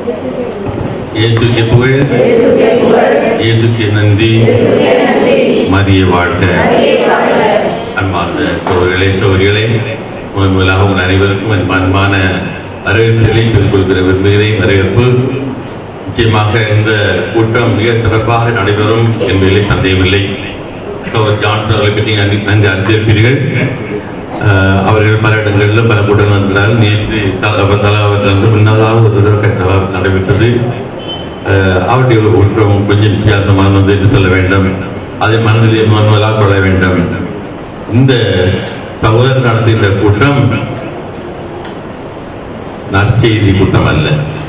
இயேசுக்கு புகழ் இயேசுக்கு நன்றி மதிய வாழ்க அன்பார்ந்த சோழர்களே சோழர்களே முதன் முதலாக உங்கள் அனைவருக்கும் என் அன்பான வரவேற்புகளை சொல்லிக் கொடுக்கிற விரும்புகிறேன் வரவேற்பு நிச்சயமாக இந்த கூட்டம் மிக சிறப்பாக நடைபெறும் என்பதிலே சந்தேகமில்லை சோழர் ஜான்சன் அவர்களை பற்றி நன்றி நன்றி அறிந்திருப்பீர்கள் ஆஹ் அவர்கள் பல இடங்களில் பல கூட்டங்கள் நடந்தால் நேற்று தலாவத்திலிருந்து முன்னதாக ஒரு தடவை தலாவத் நடைபெற்றது ஆஹ் அவருடைய உற்றம் கொஞ்சம் வித்தியாசமானது என்று சொல்ல வேண்டும் அதை மனதிலே முதன் முதலாக கொள்ள வேண்டும் இந்த சகோதரர் நடத்துகின்ற கூட்டம் நற்செய்தி கூட்டம் அல்ல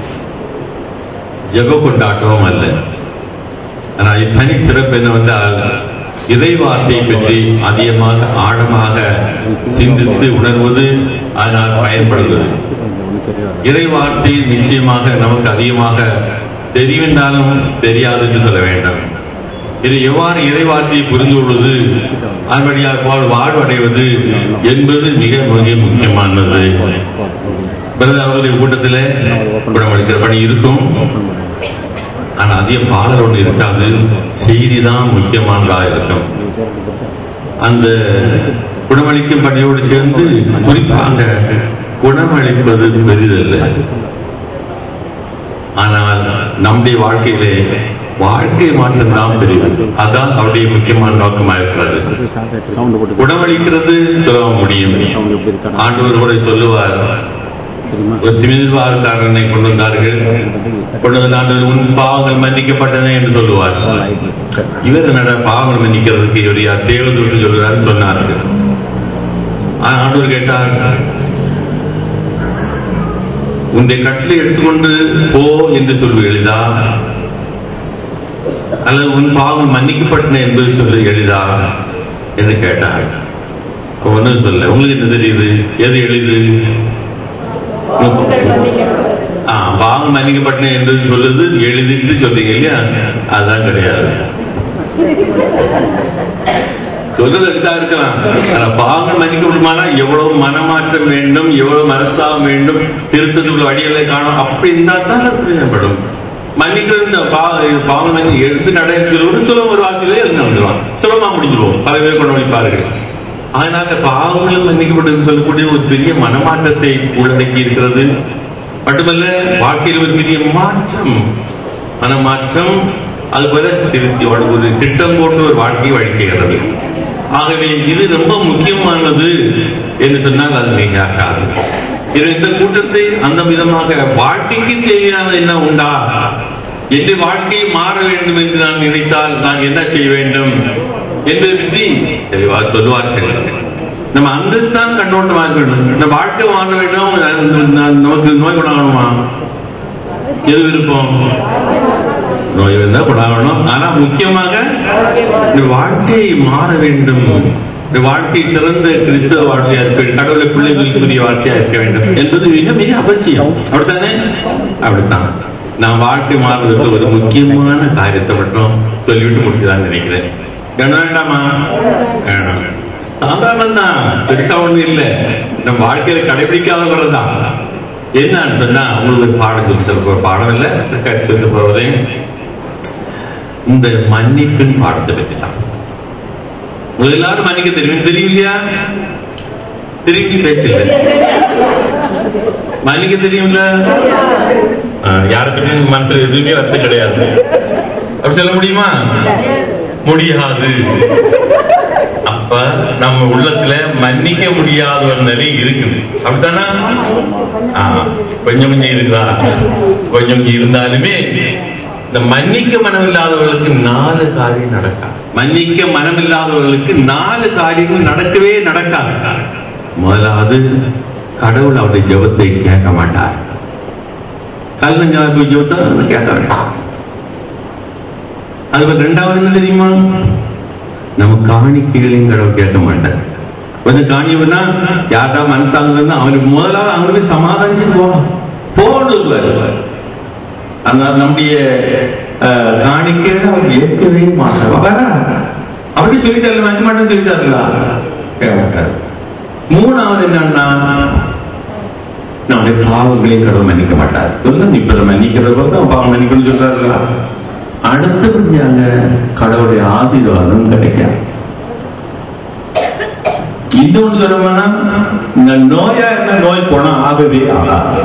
ஜெப கொண்டாட்டமும் அல்ல ஆனால் இது தனி சிறப்பு என்னவென்றால் இறை வார்த்தை பற்றி அதிகமாக ஆழமாக சிந்தித்து உணர்வது அதனால் பயன்படுவது இறை வார்த்தை நிச்சயமாக நமக்கு அதிகமாக தெரிவின்றாலும் தெரியாது என்று சொல்ல வேண்டும் இது எவ்வாறு இறை வார்த்தையை புரிந்து கொள்வது அதன் வழியாக வாழ்வடைவது என்பது மிக மிக முக்கியமானது பிறகு அவருடைய கூட்டத்தில் குணமளிக்கிற பணி இருக்கும் ஆனா அதிக பாடல் ஒன்று இருக்காது செய்தி தான் முக்கியமானதா இருக்கும் அந்த குணமளிக்கும் பணியோடு சேர்ந்து குறிப்பாக குணமளிப்பது பெரிதல்ல ஆனால் நம்முடைய வாழ்க்கையிலே வாழ்க்கை மாற்றம் தான் பெரியது அதான் அவருடைய முக்கியமான நோக்கமா இருக்கிறது சவுண்ட் போட்டு குணமளிக்கிறது சொல்ல முடியும் சவுண்ட் எப்படி இருக்காரு ஆண்டவர் கூட சொல்லுவார் தெரியுமா ஒரு திமிழ்வாழ்காரனை கொண்டு வந்தார்கள் கொண்டு வந்து ஆண்டவர் உன் பாவங்கள் மன்னிக்கப்பட்டன என்று சொல்லுவார் இவர் என்னடா பாவங்கள் மன்னிக்கிறதுக்கு இவர் யார் தேவதூர் சொல்கிறார் சொன்னார்கள் ஆனா ஆண்டவர் கேட்டார் உன்னை கட்டளை எடுத்துக்கொண்டு போ என்று சொல்வது எளிதா அல்லது உன் பாவம் மன்னிக்கப்பட்டன என்பது சொல்வது எளிதா என்று கேட்டார் ஒன்றும் சொல்ல உங்களுக்கு என்ன தெரியுது எது எளிது ஆ, பாவம் மன்னிக்கப்பட்டன என்று சொல்லுது எளிதுன்னு சொல்றீங்க இல்லையா அதுதான் கிடையாது சொல்றது எடுத்தா இருக்கலாம் ஆனா பாவங்கள் மன்னிக்கப்படுமானா எவ்வளவு மனமாற்றம் வேண்டும் எவ்வளவு மனஸ்தாபம் வேண்டும் திருத்தத்துக்குள்ள வழிகளை காணும் அப்படி இருந்தா தான் அது பிரயோஜனப்படும் மன்னிக்கிறது இந்த பா- பாவம் மன்னி எடுத்து நடைபெறுவது சுலபம் ஒரு வாக்கிலே வந்துடுவான் சுலபமா முடிஞ்சிருவோம் பல பேர் கொண்டு வைப்பார்கள் அதனால பாவங்களும் மன்னிக்கப்பட்டது சொல்லக்கூடிய ஒரு பெரிய மனமாற்றத்தை உள்ளடக்கி இருக்கிறது மட்டுமல்ல வாழ்க்கையில் ஒரு பெரிய மாற்றம் மனமாற்றம் அதுபோல திருத்தி ஒரு ஒரு திட்டம் போட்டு ஒரு வாழ்க்கையை வழி செய்கிறது ஆகவே இது ரொம்ப முக்கியமானது என்று சொன்னால் அது மிகாது இது இந்த கூட்டத்தை அந்த விதமாக வாழ்க்கைக்கு தேவையான என்ன உண்டா என்று வாழ்க்கை மாற வேண்டும் என்று நான் நினைத்தால் நான் என்ன செய்ய வேண்டும் என்று பற்றி தெளிவாக சொல்லுவார்கள் நம்ம அங்கத்தான் கண்ணோட்டம் இருக்க வேண்டும் நம்ம வாழ்க்கை வாழ வேண்டும் ந- நமக்கு நோய் குணமாகணுமா எது விருப்பம் நோய் வந்தா குணாகணும் ஆனா முக்கியமாக இந்த வாழ்க்கை மாற வேண்டும் இந்த வாழ்க்கை சிறந்த கிறிஸ்தவ வாழ்க்கையா இருக்க வேண்டும் கடவுளை பிள்ளைகளுக்குரிய வாழ்க்கையா இருக்க வேண்டும் என்பது மிக மிக அவசியம் அப்படித்தானே அப்படித்தான் நான் வாழ்க்கை மாறுவதற்கு ஒரு முக்கியமான காரியத்தை மட்டும் சொல்லிவிட்டு முடிக்கலாம்னு நினைக்கிறேன் வேணும் வேண்டாமா வேணும் சாதாரணம் தான் பெருசா ஒண்ணு இல்ல நம்ம வாழ்க்கையில கடைபிடிக்காத குறைதான் என்னன்னு சொன்னா உங்களுக்கு பாடம் சொல்லி தர போற பாடம் இல்ல கற்று சொல்லி போவதே இந்த மன்னிப்பின் பாடத்தை பற்றி தான் முதல்ல எல்லாரும் மன்னிக்க தெரியும் தெரியும் இல்லையா திரும்பி பேசல மன்னிக்க தெரியும்ல ஆ, யாரை பத்தியும் மனசுல எதுவுமே அர்த்தம் கிடையாது அப்படி சொல்ல முடியுமா முடியாது அப்ப நம்ம உள்ளத்துல மன்னிக்க முடியாத ஒரு நிலை இருக்குது அப்படித்தானா ஆ, கொஞ்சம் கொஞ்சம் இருக்குதா கொஞ்சம் கொஞ்சம் இருந்தாலுமே இந்த மன்னிக்க மனம் இல்லாதவர்களுக்கு நாலு காரியம் நடக்காது மன்னிக்க மனம் இல்லாதவர்களுக்கு நாலு காரியங்கள் நடக்கவே நடக்காது முதலாவது கடவுள் அவருடைய ஜெபத்தை கேட்க மாட்டார் கல் நெஞ்சாவது போய் ஜெபத்தை அவர் கேட்க வேண்டாம் அதுக்கு ரெண்டாவது என்ன தெரியுமா நம்ம காணிக்கைகளையும் கடவுள் கேட்க மாட்டார் கொஞ்சம் காணியவனா யார்டா மனத்தாங்க அவனுக்கு முதலாவது அவனுக்கு சமாதானிச்சுட்டு போ போடுவார் அந்த நம்முடைய அஹ், காணிக்கைகளை அவர் ஏற்கவே மாட்டார் வரா அப்படி சொல்லிட்டாரு வைக்க மாட்டேன்னு சொல்லிட்டாருங்களா கேட்க மாட்டார் மூணாவது என்னன்னா நான் உன்னை பாவங்களையும் கடவுள் மன்னிக்க மாட்டார் சொல்லுங்க இப்ப இதை மன்னிக்கிறத பொறுத்து அவன் பாவம் மன்னிக்கணும்னு சொல்றாருங்களா அடுத்தபடியாக கடவுளுடைய ஆசீர்வாதம் கிடைக்காது இன்னொன்று சொல்லணும்னா இந்த நோயா இருந்த நோய் போனா ஆகவே ஆகாது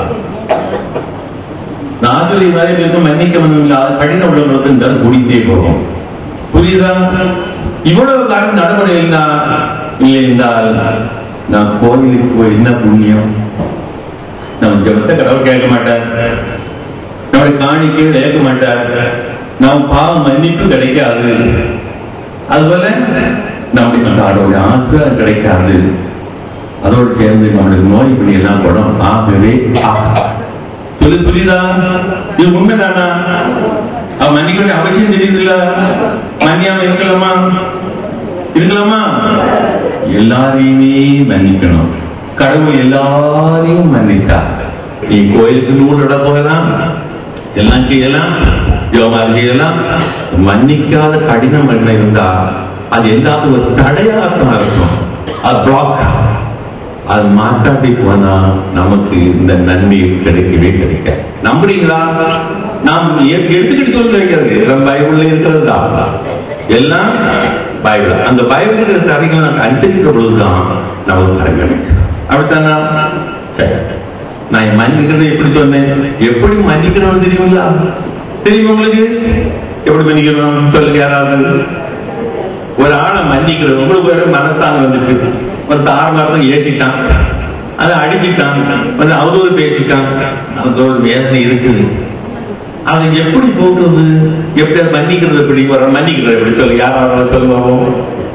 நாகலி நிறைய பேருக்கு மன்னிக்க இல்லாத கடின உள்ளவர்களுக்கு இருந்தால் கூடிட்டே போகும் புரியுதா இவ்வளவு காலம் நடைமுறை இல்லா இல்லை என்றால் நான் கோயிலுக்கு போய் என்ன புண்ணியம் நம்ம ஜபத்தை கடவுள் கேட்க மாட்டார் நம்முடைய காணிக்கைகள் கேட்க மாட்டார் நாம் பாவம் மன்னிப்பு கிடைக்காது அதுபோல நம்முடைய கடவுளுடைய ஆசீர்வாதம் கிடைக்காது அதோடு சேர்ந்து நம்முடைய நோய் பிடி எல்லாம் குணம் ஆகவே ஆகாது சொல்லு புரியுதா இது உண்மைதானா அவன் மன்னிக்க வேண்டிய அவசியம் தெரியுதுல்ல மன்னியாம இருக்கலாமா இருக்கலாமா எல்லாரையுமே மன்னிக்கணும் கடவுள் எல்லாரையும் மன்னிச்சா நீ கோயிலுக்கு நூலோட போகலாம் எல்லாம் செய்யலாம் ஜோமாரி செய்யலாம் மன்னிக்காத கடினம் என்ன இருந்தா அது எல்லாத்துக்கும் ஒரு தடையாகத்தான் இருக்கும் அது பிளாக் அது மாற்றாட்டி போனா நமக்கு இந்த நன்மை கிடைக்கவே கிடைக்க நம்புறீங்களா நாம் எ- எடுத்துக்கிட்டு சொல்ல கிடைக்காது எல்லாம் பைபிள்ல இருக்கிறது தான் எல்லாம் பைபிள் அந்த பைபிள் இருக்கிற கதைகளை நம்ம அனுசரிக்கிற பொழுதுதான் நமக்கு பரங்க அப்படித்தானா சரி நான் மன்னிக்கிறது எப்படி சொன்னேன் எப்படி மன்னிக்கணும்னு தெரியுங்களா தெரியுமா உங்களுக்கு எப்படி மன்னிக்கணும் சொல்லுங்க யாராவது ஒரு ஆளை மன்னிக்கிறது உங்களுக்கு ஒரு மனத்தாங்க வந்துட்டு ஒரு தார மரத்தை ஏசிட்டான் அதை அடிச்சிட்டான் வந்து அவதூறு பேசிட்டான் அவனுக்கு ஒரு வேதனை இருக்குது அதை எப்படி போக்குறது எப்படி அதை மன்னிக்கிறது எப்படி ஒரு மன்னிக்கிறது எப்படி சொல்லு யாராவது சொல்லுங்க பாப்போம்.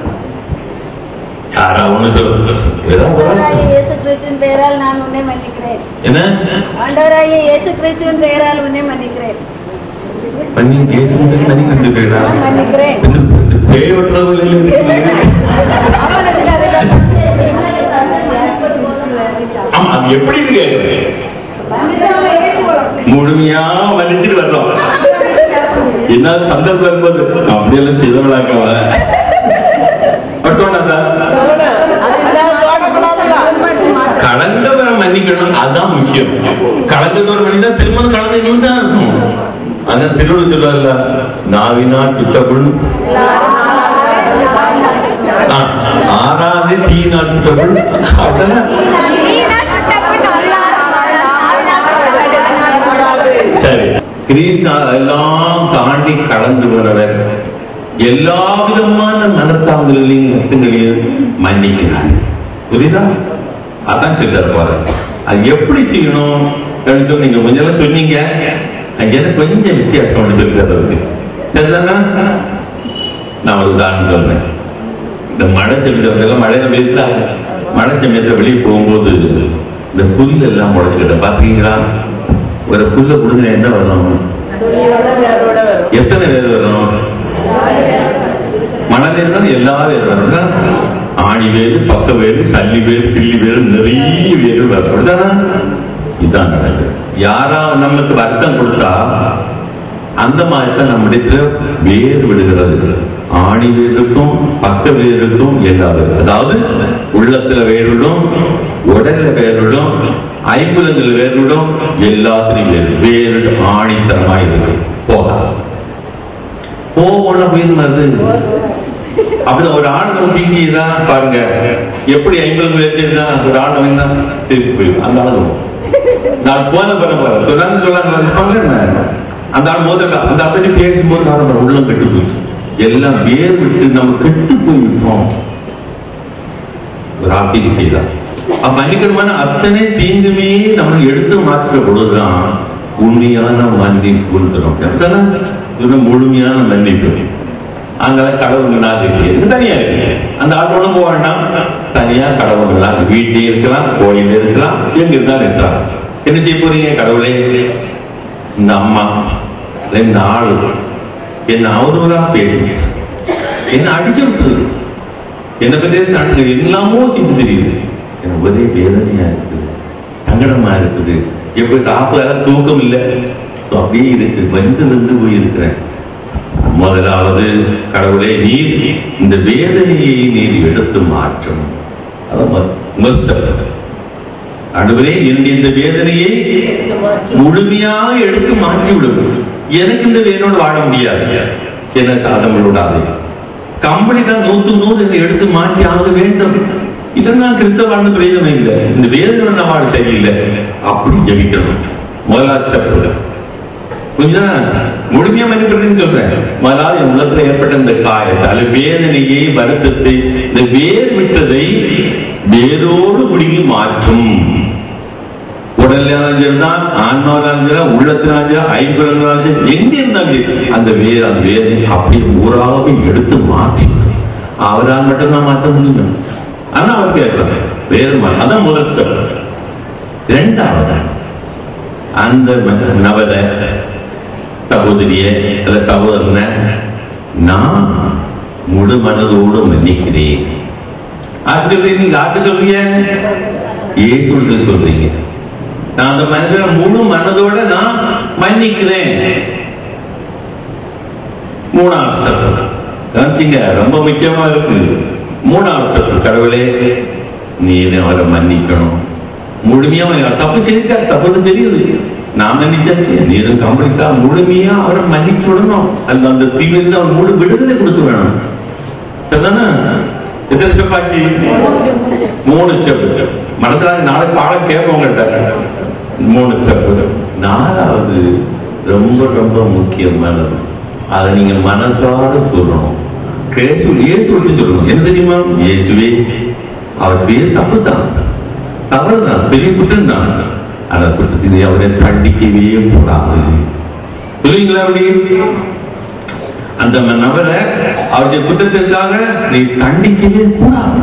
யாரா ஒண்ணு சொல்லு ஏதாவது ஒரு ஆள் ஆண்டவராகிய சொல்லு. இயேசு கிறிஸ்துவின் பெயரால் நான் உன்னை மன்னிக்கிறேன் என்ன ஆண்டவராகிய இயேசு கிறிஸ்துவின் பெயரால் உன்னை மன்னிக்கிறேன் பண்ணி பேசுறது மன்னிக்கிறது பேரா நான் மன்னிக்கிறேன் பேய் ஓட்டுறதுல இருக்குது அவனுக்கு அதுதான் ஆமா அது எப்படி இருக்கு மன்னிச்சாம ஏற்றுக்கொள்ளணும். முழுமையா மன்னிச்சுட்டு வர்றோம் என்ன சந்தர்ப்பம் இருப்பது அப்படியெல்லாம் செய்தவளாக்கவ பட்டோனாதா கலந்தவரை மன்னிக்கணும் அதான் முக்கியம் கலந்தவரை மன்னினா திருமணம் கலந்து தான் இருக்கும் அதான் திருவள்ளுவர் சொல்லுவார்ல நாவினால் சுட்டப்புண் ஆ, ஆறாவது தீயினால் சுட்டப்புண் அப்படிதான் சரி கிறிஸ்து எல்லாம் தாண்டி கலந்து போனவர் எல்லா விதமான மனத்தாங்களையும் மத்தங்களையும் மன்னிக்கிறார் புரியுதா அதான் சொல்றாரு போற அது எப்படி செய்யணும் அப்படின்னு சொல்லி நீங்க கொஞ்சம் சொன்னீங்க அங்க எனக்கு கொஞ்சம் வித்தியாசம் சொல்லி தர்றது சரிதானா நான் ஒரு உதாரணம் சொல்றேன் இந்த மழை சமயத்தில் மழையில பெய்யுதா மழை சமயத்துல வெளியே போகும்போது இந்த புல் எல்லாம் முளைச்சுக்கிட்ட பாத்தீங்களா ஒரு புல்ல கொடுங்க என்ன வரும் எத்தனை பேர் வரும் மணல் இருந்தால் எல்லா பேர் வரும் ஆணி வேறு பக்க வேறு சல்லி வேறு சில்லி வேறு நிறைய வேறு வரும் அப்படிதானா இதுதான் நடக்குது யாரா நமக்கு வருத்தம் கொடுத்தா அந்த மாதிரி தான் நம்மிடத்துல வேர் விடுகிறது ஆணி வேருக்கும் பக்க வேருக்கும் எல்லா வேரும் அதாவது உள்ளத்துல வேர்விடும் உடல்ல வேர்விடும் ஐம்புலங்கள் வேர்விடும் எல்லாத்துலயும் வேர் வேறு ஆணித்தரமா இருக்கு போகாது போகணும் போயிருந்தது அப்படி ஒரு ஆண் நம்ம தீங்கிதான் பாருங்க எப்படி ஐம்பது வச்சிருந்தா ஒரு ஆண் வந்தா திருப்பி போயிடும் அந்த ஆள் போகும். நான் போன பண்ண போறேன் சொன்னாங்க சொல்லாங்க இருப்பாங்க என்ன? அந்த ஆள் முதல்ல அந்த அப்படி பேசும்போது ஆரம்பம் உள்ளம் கெட்டு போச்சு எல்லாம் வேர் விட்டு நம்ம கெட்டு போயிருக்கோம் ஒரு ஆப்பிக்கு செய்தான் அப்ப மன்னிக்கணுமான அத்தனை தீங்குமே நம்ம எடுத்து மாற்றுற பொழுதுதான் உண்மையான மன்னிப்புன்றோம் அப்படித்தானே? இது முழுமையான மன்னிப்பு அங்க கடவுள் நாள் இருக்கு எதுக்கு தனியா இருக்கு அந்த ஆள் ஒண்ணும் போக வேண்டாம் தனியா கடவுள் நாள் வீட்டிலே இருக்கலாம் கோயில இருக்கலாம் எங்க இருந்தாலும் இருக்கலாம் என்ன செய்ய போறீங்க கடவுளே இந்த அம்மா இல்ல இந்த ஆளு என்ன அவதூறா பேசுச்சு என்ன அடிச்சு விட்டுது என்ன பற்றி தனக்கு எல்லாமோ சிந்து தெரியுது எனக்கு ஒரே வேதனையா இருக்குது சங்கடமா இருக்குது எப்படி காப்பு எல்லாம் தூக்கம் இல்லை அப்படியே இருக்கு வந்து வந்து போயிருக்கிறேன் முதலாவது கடவுளே நீர் இந்த வேதனையை நீர் எடுத்து மாற்றும் அதான் ம- முதல் step. ஆண்டவரே என்னுடைய இந்த வேதனையை முழுமையாக எடுத்து மாற்றி விடும் எனக்கு இந்த வேதனோடு வாழ முடியாது எனக்கு அதம் விடாது கம்பளிட்டா நூத்து நூறு என்னை எடுத்து மாற்றி ஆக வேண்டும் இல்லைன்னா கிறிஸ்தவ வாழ்ந்த பிரயோஜனம் இல்லை இந்த வேதனோட நான் வாழ சரியில்லை அப்படி ஜெபிக்கணும் முதலாவது ஸ்டெப் கொஞ்சம் முழுமையா மன்னிப்பேன்னு சொல்றேன் முதலாவது என் உள்ளத்துல ஏற்பட்ட இந்த காயத்தை அல்ல வேதனையை வருத்தத்தை இந்த வேர் விட்டதை வேரோடு முடிங்கி மாற்றும் உடல்ல இருந்தாலும் சரிதான் ஆன்மாவிலும் சரி உள்ளத்தினாலும் சரி ஐம்புலங்களாலும் சரி எங்க இருந்தாலும் சரி அந்த வேர் அந்த வேரை அப்படியே ஊராகவே எடுத்து மாற்றி அவரால் மட்டும்தான் மாற்ற முடியும் ஆனா அவர் கேட்கறாங்க வேறு மா- அதான் முதல் ஸ்டெப் இரண்டாவது அந்த ம- நபரை சகோதரிய அல்ல சகோதரனை நான் முழு மனதோடு மன்னிக்கிறேன் அது சொல்றீங்க நீங்க யார்கிட்ட சொல்றீங்க இயேசுட்டு சொல்றீங்க நான் அந்த மனிதனை முழு மனதோட நான் மன்னிக்கிறேன் மூணாவது ஸ்டெப் கவனிச்சிங்க ரொம்ப முக்கியமா இருக்கு மூணாவது ஸ்டெப் கடவுளே நீ அவரை மன்னிக்கணும் முழுமையா மன்னி- தப்பு செய்திருக்கா தப்புன்னு தெரியுது நான் மன்னிச்சாச்சு நீரும் கம்பளிக்கா முழுமையா அவரை மன்னிச்சு விடணும் அந்த அந்த தீவிர அவர் முழு விடுதலை கொடுக்க வேணும் சரிதானே எத்தனை ஸ்டெப் ஆச்சு மூணு ஸ்டெப் மனதில் நாளை பாடம் கேட்போம் உங்கள்கிட்ட மூணு ஸ்டெப் நாலாவது ரொம்ப ரொம்ப முக்கியமானது அதை நீங்க மனசார சொல்லணும் இயேசு இயேசு விட்டு சொல்லணும் என்ன தெரியுமா இயேசுவே அவர் பேர் தப்பு தான் தவறு தான் பெரிய குற்றம் தான் ஆனா குற்றத்தை அவரை தண்டிக்கவே கூடாது சொல்லுவீங்களா அப்படி அந்த நபரை அவருடைய குற்றத்திற்காக நீ தண்டிக்கவே கூடாது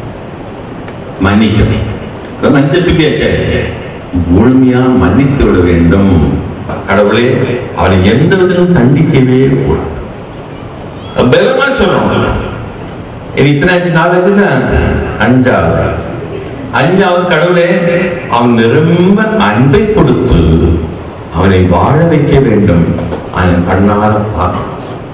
மன்னிக்கணும் அதான் மன்னிச்சுக்கே முழுமையா மன்னித்து விட வேண்டும் கடவுளே அவனை எந்த விதத்திலும் தண்டிக்கவே கூடாது பலமா சொல்லணும் இது இத்தனை ஆச்சு நாலு ஆச்சுல அஞ்சாவது அஞ்சாவது கடவுளே அவன் நிரம்ப அன்பை கொடுத்து அவனை வாழ வைக்க வேண்டும் அவன் கண்ணால பார்க்க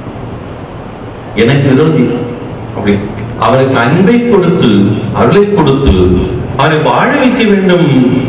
எனக்கு விரோதி அப்படி அவருக்கு அன்பை கொடுத்து அருளை கொடுத்து அவனை வாழ வைக்க வேண்டும்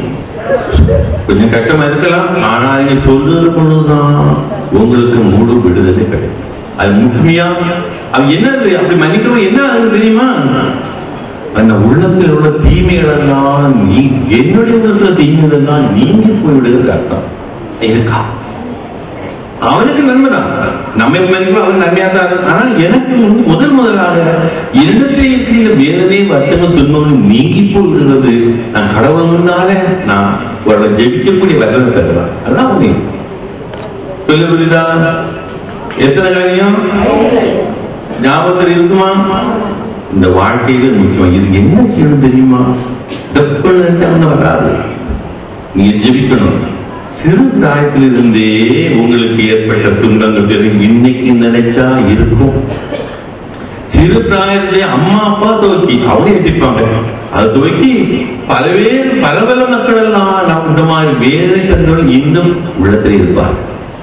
கொஞ்சம் கஷ்டமா இருக்கலாம் ஆனா நீங்க சொல்றது பொழுதுதான் உங்களுக்கு முழு விடுதலை கிடைக்கும் அது முழுமையா அது என்னது அப்படி மன்னிக்கணும் என்ன ஆகுது தெரியுமா அந்த உள்ளத்தில் உள்ள தீமைகள் எல்லாம் நீ என்னுடைய உள்ளத்துல தீமைகள் எல்லாம் நீங்கி போய்விடுகிறது அர்த்தம் இருக்கா அவனுக்கு நன்மைதான் நம்ம மதிப்பு அவன் நன்மையா தான் இருக்கு. ஆனா எனக்கு முன் முதல் முதலாக என்னத்தை இருக்கின்ற வேதனை வருத்தங்கள் துன்பங்கள் நீங்கி போய்விடுகிறது நான் கடவுள் முன்னால நான் அவளை ஜெபிக்கக்கூடிய வல்லமை பெறலாம் அதான் உண்மை. சொல்ல புரியுதா எத்தனை காரியம் ஞாபகத்தில் இருக்குமா இந்த வாழ்க்கையில முக்கியம் இது என்ன செய்யணும் தெரியுமா டப்புன்னு நினைச்சாங்கன்னா வராது நீங்க ஜெபிக்கணும் சிறு பிராயத்திலிருந்தே உங்களுக்கு ஏற்பட்ட துன்பங்கள் பிறகு இன்னைக்கு நினைச்சா இருக்கும் சிறு பிராயத்திலே அம்மா அப்பா துவக்கி அவங்க யோசிப்பாங்க அதை துவக்கி பலவேறு பல பல மக்கள் எல்லாம் நாம் இந்த மாதிரி வேதனை தந்தவர்கள் இன்னும் உள்ளத்தில் இருப்பார்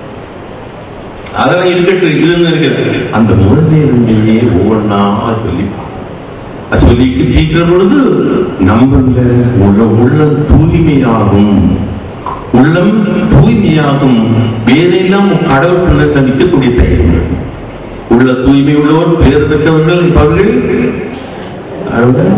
அதெல்லாம் இருக்கட்டும் இதுன்னு இருக்கிறது அந்த முதல்ல இருந்தே ஒவ்வொன்றா சொல்லி அது சொல்லி தீர்க்கிற பொழுது நம்மள உள்ள உள்ளம் தூய்மையாகும் உள்ளம் தூய்மையாகும் வேறையெல்லாம் கடவுள் பிள்ளை நிற்கக்கூடிய தைரியம் இருக்கும். உள்ள தூய்மை உள்ளோர் பேர் பெற்றவர்கள் அவர்கள் கடவுளை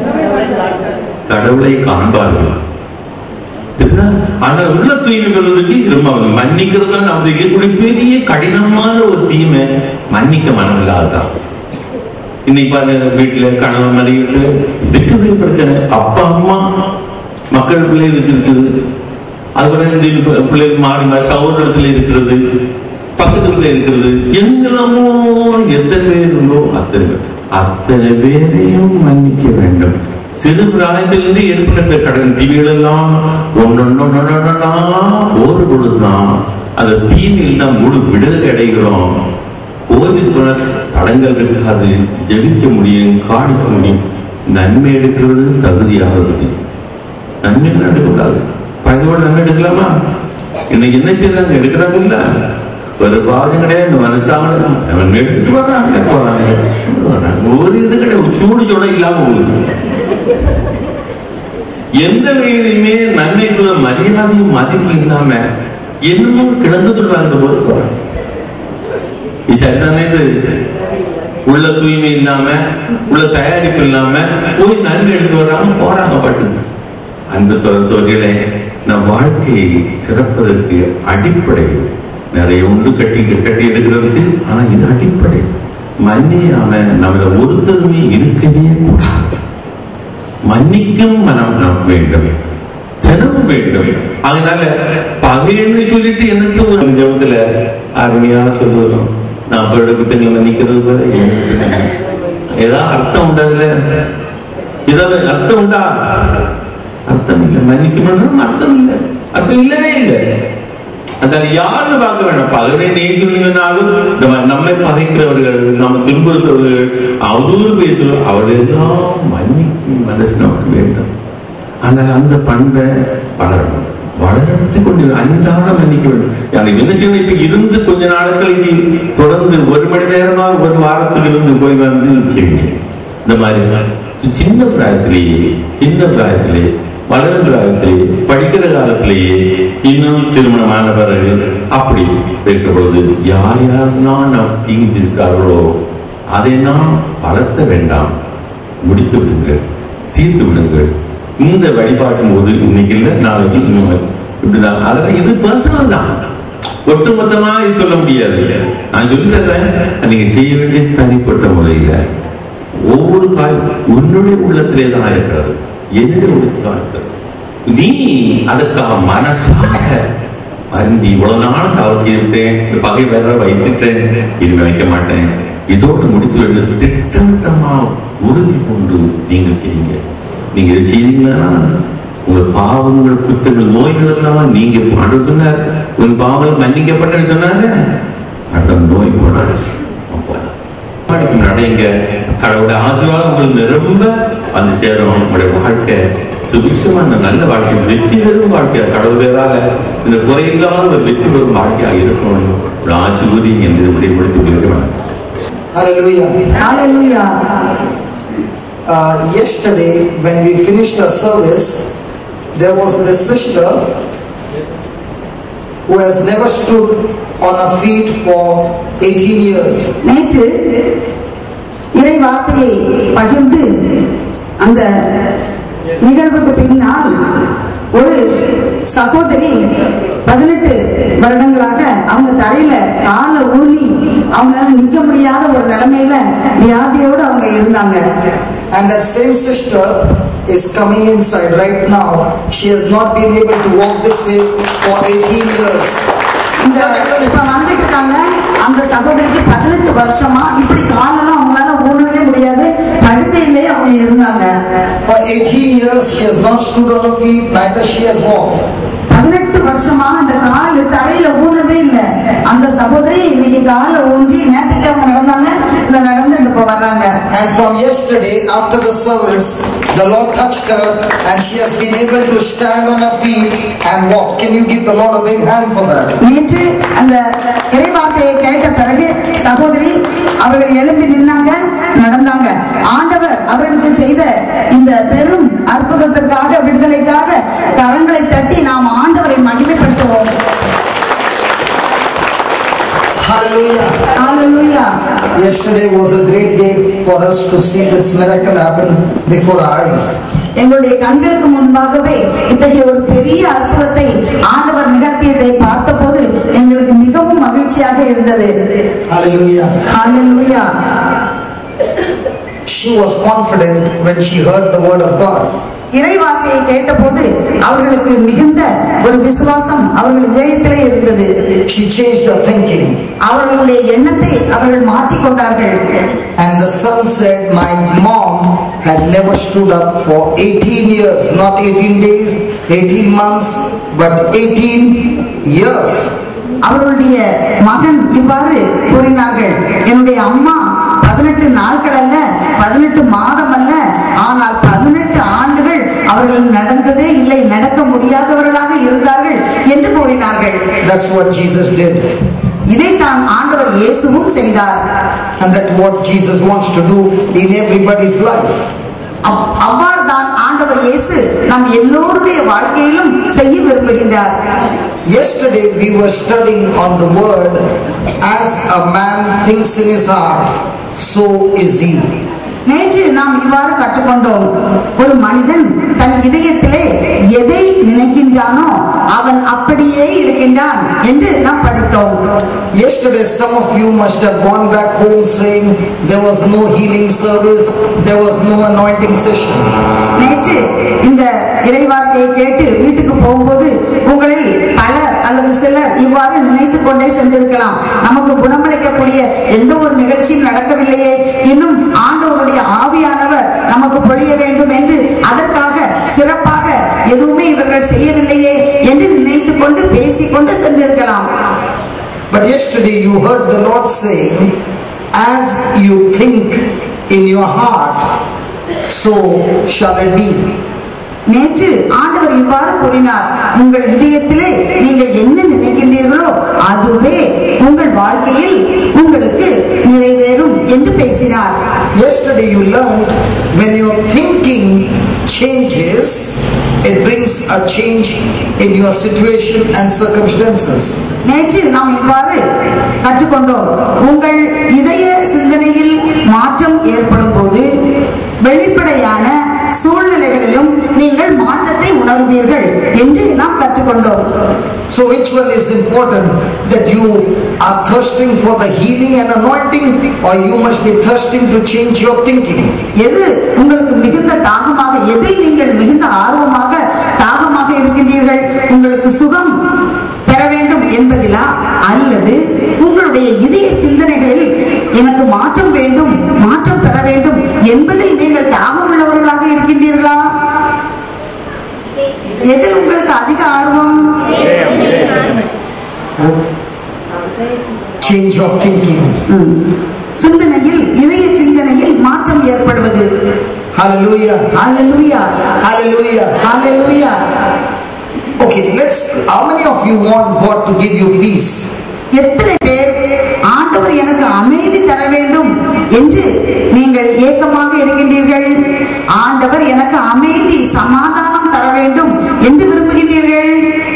கடவுளை காண்பார்கள் தெரியுதா? ஆனா உள்ள தூய்மை பெறுவதற்கு ரொம்ப மன்னிக்கிறது தான் நமக்கு இருக்கக்கூடிய பெரிய கடினமான ஒரு தீமை மன்னிக்க மனம் இல்லாததான் இன்னைக்கு பாருங்க வீட்டுல கணவன் மனைவி இருக்குது பிரச்சனை அப்பா அம்மா மக்கள் பிள்ளைகளுக்கு இருக்குது அதுபோல இந்த பி- பிள்ளைகள் மாறி மாறி சகோதரத்துல இருக்கிறது பக்கத்துல இருக்கிறது எங்கெல்லாமோ எத்தனை பேர் உண்டோ அத்தனை பேர் அத்தனை பேரையும் மன்னிக்க வேண்டும் சிறு பிராயத்திலிருந்து ஏற்பட்ட கடன் தீமைகள் எல்லாம் ஒன்னொன்னா போர் கொடுத்தான் அந்த தீமையில் தான் முழு விடுதலை அடைகிறோம் கோவில் போல தடங்கள் இருக்காது ஜெபிக்க முடியும் காணிக்க முடியும் நன்மை எடுக்கிறது தகுதியாக முடியும் நன்மை எடுக்கக்கூடாது பகையோட நன்மை எடுக்கலாமா இன்னைக்கு என்ன செய்யறாங்க எடுக்கிறாங்க இல்ல ஒரு பாகம் கிடையாது இந்த மனசாங்க அவன் எடுத்துட்டு வர்றாங்க போறாங்க வர்றாங்க. ஒரு இது கிடையாது சூடு சூட இல்லாம போகுது எந்த வகையிலுமே நன்மைக்குள்ள மரியாதையும் மதிப்பு இல்லாம என்னமோ கிடந்துட்டு வாழ்ந்த போது போறாங்க இது சரிதானே இது உள்ள தூய்மை இல்லாம உள்ள தயாரிப்பு இல்லாம போய் நன்மை எடுத்து வர்றாங்க போறாங்க பட்டுங்க அந்த சொல் சொல்களே நம் வாழ்க்கையை சிறப்பதற்கு அடிப்படை நிறைய உண்டு கட்டி கட்டி எடுக்கிறதுக்கு ஆனா இது அடிப்படை மன்னியாம நம்மள ஒருத்தருமே இருக்கவே கூடாது மன்னிக்கும் மனம் நமக்கு வேண்டும் தினமும் வேண்டும் அதனால பகைன்னு சொல்லிட்டு எனக்கு ஒரு ஜபத்துல அருமையா சொல்லுவோம் நான் அவரோட குற்றங்களை மன்னிக்கிறது போல என் குற்றங்களை. ஏதாவது அர்த்தம் உண்டா அதுல ஏதாவது அர்த்தம் உண்டா அர்த்தம் இல்லை மன்னிக்கணும் அர்த்தம் இல்லை அர்த்தம் இல்லவே இல்லை அதனால யாருன்னு பார்க்க வேண்டாம் பகவே நேசினாலும் இந்த மாதிரி நம்மை பகைக்கிறவர்கள் நம்ம துன்புறுத்தவர்கள் அவதூறு பேசுகிறோம் அவர்கள் எல்லாம் மன்னிக்கும் மனசு நமக்கு வேண்டும் ஆனால் அந்த பண்பை வளரணும் வளர்த்து கொண்டு அன்றாட மன்னிக்க வேண்டும் எனக்கு என்ன செய்யணும் இப்ப இருந்து கொஞ்ச நாட்களுக்கு தொடர்ந்து ஒரு மணி நேரமா ஒரு வாரத்துக்கு இருந்து போய் வந்து கேள்வி இந்த மாதிரி சின்ன பிராயத்திலேயே சின்ன பிராயத்திலேயே வளரும் பிராயத்திலேயே படிக்கிற காலத்திலேயே இன்னும் திருமணமான பிறகு அப்படி இருக்கிற பொழுது யார் யாரெல்லாம் நாம் தீங்கு செய்திருக்கார்களோ அதை நாம் வளர்த்த வேண்டாம் முடித்து விடுங்கள் தீர்த்து விடுங்கள் இந்த வழிபாட்டும் போது இன்னைக்கு இல்ல நாளைக்கு இன்னும் இப்படிதான் அதெல்லாம் இது பர்சனல் தான் ஒட்டுமொத்தமா இது சொல்ல முடியாது நான் சொல்லி தர்றேன் நீங்க செய்ய வேண்டிய தனிப்பட்ட முறையில ஒவ்வொரு காய் உன்னுடைய உள்ளத்திலே தான் இருக்கிறது என்னுடைய உள்ளத்தில் தான் இருக்கிறது நீ அதுக்காக மனசாக வருந்தி இவ்வளவு நாள் தவறு செய்திருக்கேன் இந்த பகை வேற வைத்துட்டேன் இனிமே வைக்க மாட்டேன் இதோடு முடித்து விட்டு திட்டவட்டமா உறுதி கொண்டு நீங்கள் செய்யுங்க நீங்க இதை செய்தீங்கன்னா உங்கள் பாவங்கள் குத்தங்கள் நோய்கள் இல்லாம நீங்க பாடு சொன்னார் உன் பாவங்கள் மன்னிக்கப்பட்டது சொன்னாரு அந்த நோய் போனாரு போனார் நடைங்க கடவுளுடைய ஆசீர்வாதம் உங்களுக்கு நிரம்ப வந்து சேரும் உங்களுடைய வாழ்க்கை சுபிட்சமா அந்த நல்ல வாழ்க்கை வெற்றி பெறும் வாழ்க்கை கடவுள் ஏதாவது இந்த குறையில்லாத ஒரு வெற்றி பெறும் வாழ்க்கையாக இருக்கணும் ஒரு ஆசீர்வதி என்று முடிவுபடுத்தி இருக்கிறேன் Hallelujah. Hallelujah. Uh, yesterday, when we finished our service, there was this sister who has never stood on her feet for 18 years. நேற்று இறை வார்த்தையை பகிர்ந்து அந்த நிகழ்வுக்கு பின்னால் ஒரு சகோதரி பதினெட்டு வருடங்களாக அவங்க தரையில கால ஊனி அவங்களால நிக்க முடியாத ஒரு நிலைமையில வியாதியோடு அவங்க இருந்தாங்க And that same sister is coming inside right now. She has not been able to walk this way for 18 years. இந்த இப்ப வந்துட்டு இருக்காங்க அந்த சகோதரிக்கு பதினெட்டு வருஷமா இப்படி காலெல்லாம் அவங்களால ஊனவே முடியாது படுக்கையிலேயே அவங்க இருந்தாங்க For 18 years, she has not stood on her feet, neither she has walked. பதினெட்டு வருஷமா அந்த கால் தரையில ஊனவே இல்லை அந்த சகோதரி இன்னைக்கு கால ஊன்றி நேற்றுக்கு அவங்க நடந்தாங்க இந்த நடந்து இந்த இப்ப வர்றாங்க And from yesterday, after the service, the Lord touched her and she has been able to stand on her feet and walk. Can you give the Lord a big hand for that? நேற்று அந்த இறைவார்த்தையை கேட்ட பிறகு சகோதரி அவர்கள் எழும்பி நின்னாங்க நடந்தாங்க ஆண்டவர் அவர்களுக்கு செய்த இந்த பெரும் அற்புதத்திற்காக விடுதலைக்காக கரங்களை தட்டி நாம் ஆண்டவரை மகிமைப்படுத்துவோம் Hallelujah. Hallelujah. Yesterday was a great day for us to see this miracle happen before our eyes. எங்களுடைய கண்களுக்கு முன்பாகவே இத்தகைய ஒரு பெரிய அற்புதத்தை ஆண்டவர் நிகழ்த்தியதை பார்த்தபோது எங்களுக்கு மிகவும் மகிழ்ச்சியாக இருந்தது Hallelujah. Hallelujah. She was confident when she heard the word of God. இறை வார்த்தையை கேட்டபோது அவர்களுக்கு மிகுந்த ஒரு விசுவாசம் அவர்கள் இதயத்திலே இருந்தது She changed her thinking. அவர்களுடைய எண்ணத்தை அவர்கள் மாற்றிக்கொண்டார்கள் And the son said, My mom had never stood up for 18 years, not 18 days, 18 months, but 18 years. அவர்களுடைய மகன் இவ்வாறு கூறினார்கள் என்னுடைய அம்மா பதினெட்டு நாட்கள் அல்ல பதினெட்டு மாதம் அல்ல ஆனால் பதினெட்டு ஆண்டுகள் அவர்கள் நடந்ததே இல்லை நடக்க முடியாதவர்களாக இருந்தார்கள் என்று கூறினார்கள் That's what Jesus did. இதைத்தான் ஆண்டவர் இயேசுவும் செய்தார் And that's what Jesus wants to do in everybody's life. அவ்- அவ்வாறுதான் ஆண்டவர் இயேசு நம் எல்லோருடைய வாழ்க்கையிலும் செய்ய விரும்புகின்றார் Yesterday we were studying on the word, as a man thinks in his heart, so is he. நேற்று நாம் இவ்வாறு கற்றுக்கொண்டோம் ஒரு மனிதன் தன் இதயத்திலே எதை நினைக்கின்றானோ அவன் அப்படியே இருக்கின்றான் என்று நாம் படித்தோம் Yesterday, some of you must have gone back home saying there was no healing service, there was no anointing session. நேற்று இந்த இறைவார்த்தையை கேட்டு வீட்டுக்கு போகும்போது உங்களில் பலர் அல்லது சிலர் இவ்வாறு நினைத்துக் கொண்டே சென்றிருக்கலாம் நமக்கு குணமளிக்கக்கூடிய எந்த ஒரு நிகழ்ச்சியும் நடக்கவில்லையே இன்னும் ஆண்டவருடைய ஆவியானவர் நமக்கு பொழிய வேண்டும் என்று அதற்காக சிறப்பாக எதுவுமே இவர்கள் செய்யவில்லையே என்று நினைத்துக் கொண்டு பேசிக்கொண்டு சென்றிருக்கலாம் But yesterday you heard the Lord saying, as you think in your heart, so shall it be. நேற்று ஆண்டவர் இவ்வாறு கூறினார் உங்கள் இதயத்திலே நீங்கள் என்ன நினைக்கின்றீர்களோ அதுவே உங்கள் வாழ்க்கையில் உங்களுக்கு நிறைவேறும் என்று பேசினார் Yesterday you learned when your thinking changes, it brings a change in your situation and circumstances. நேற்று நாம் இவ்வாறு கற்றுக்கொண்டோம் உங்கள் இதய சிந்தனையில் மாற்றம் ஏற்படும் போது வெளிப்படையான சூழ்நிலைகளிலும் நீங்கள் மாற்றத்தை உணர்வீர்கள் என்று நாம் கற்றுக்கொண்டோம் So which one is important that you are thirsting for the healing and anointing or you must be thirsting to change your thinking? எது உங்களுக்கு மிகுந்த தாகமாக எதில் நீங்கள் மிகுந்த ஆர்வமாக தாகமாக இருக்கின்றீர்கள் உங்களுக்கு சுகம் பெற வேண்டும் என்பதிலா அல்லது உங்களுடைய இதய சிந்தனைகளில் எனக்கு மாற்றம் வேண்டும் மாற்றம் பெற வேண்டும் என்பதில் நீங்கள் தாகம் உள்ளவர்களாக இருக்கின்றீர்களா எதில் உங்களுக்கு அதிக ஆர்வம் Change of thinking. ம். சிந்தனையில் இதய சிந்தனையில் மாற்றம் ஏற்படுவது Hallelujah. Hallelujah Hallelujah. Hallelujah Okay, let's. How many of you want God to give you peace? எத்தனை பேர் ஆண்டவர் எனக்கு அமைதி தர வேண்டும் என்று நீங்கள் ஏக்கமாக இருக்கின்றீர்கள் ஆண்டவர் எனக்கு அமைதி சமாதானம் தர வேண்டும் என்று விரும்புகின்றீர்கள்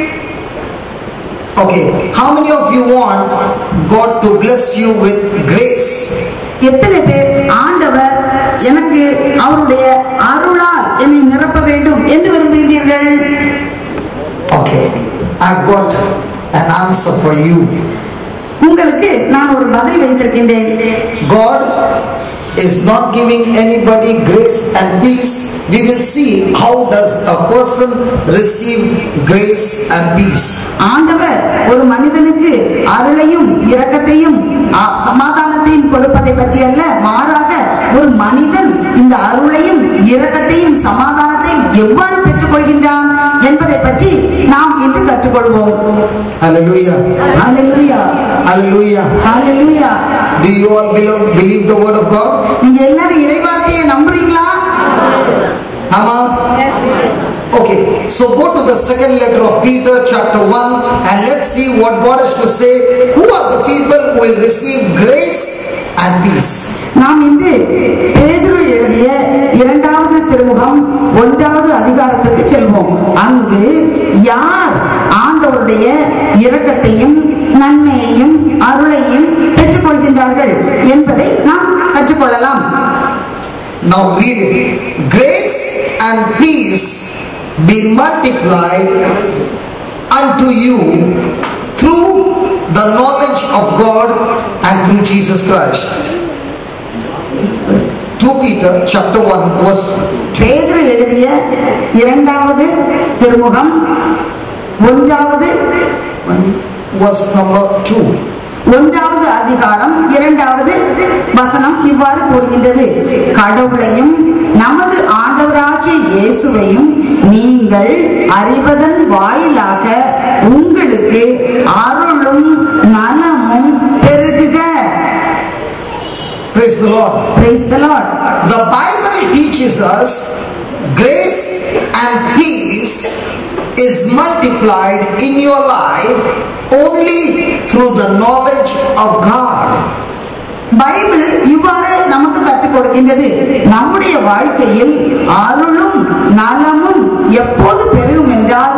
Okay, how many of you want God to bless you with grace? எத்தனை பேர் ஆண்டவர் எனக்கு அவருடைய அருளால் என்னை நிரப்ப வேண்டும் என்று விரும்புகின்றீர்கள் Okay, I've got an answer for you. உங்களுக்கு நான் ஒரு பதில் வைத்திருக்கின்றேன் God is not giving anybody grace and peace. We will see how does a person receive grace and peace. ஆண்டவர் ஒரு மனிதனுக்கு அருளையும் இரக்கத்தையும் ஆ, சமாதானத்தையும் கொடுப்பதை பற்றி அல்ல மாறாக ஒரு மனிதன் இந்த அருளையும் இரக்கத்தையும் சமாதானத்தையும் எவ்வாறு பெற்றுக்கொள்கின்றான் என்பதை பற்றி நாம் இன்று கற்றுக்கொள்வோம் Hallelujah. Hallelujah Hallelujah. Hallelujah Do you all believe, believe the word of God? நீங்க எல்லாரும் இறைவார்த்தையை நம்புறீங்களா Amma? Okay, so go to the second letter of Peter, chapter 1, and let's see what God has to say. Who are the people who will receive grace and peace? நாம் இன்று பேதுரு எழுதிய இரண்டாவது திருமுகம் ஒன்றாவது அதிகாரத்துக்கு செல்வோம் அங்கு யார் ஆண்டவருடைய இரக்கத்தையும் நன்மையையும் அருளையும் பெற்றுக்கொள்கின்றார்கள் என்பதை நாம் கற்றுக்கொள்ளலாம் Now read it. Grace and peace be multiplied unto you through the knowledge of God and through Jesus Christ. 2 Peter chapter 1 verse பேதுரு எழுதிய இரண்டாவது திருமுகம் ஒன்றாவது verse number 2. ஒன்றாவது அதிகாரம் இரண்டாவது வசனம் இவ்வாறு கூறுகின்றது கடவுளையும் நமது ஆண்டவராகிய இயேசுவையும் நீங்கள் அறிவதன் வாயிலாக உங்களுக்கு அருளும் நலமும் பெருகுக Praise the Lord. Praise the Lord. The Bible teaches us grace and peace is multiplied in your life only through the knowledge of God. Bible இவ்வாறு நமக்கு கற்றுக் கொடுக்கின்றது நம்முடைய வாழ்க்கையில் அருளும் நலமும் எப்போது பெருகும் என்றால்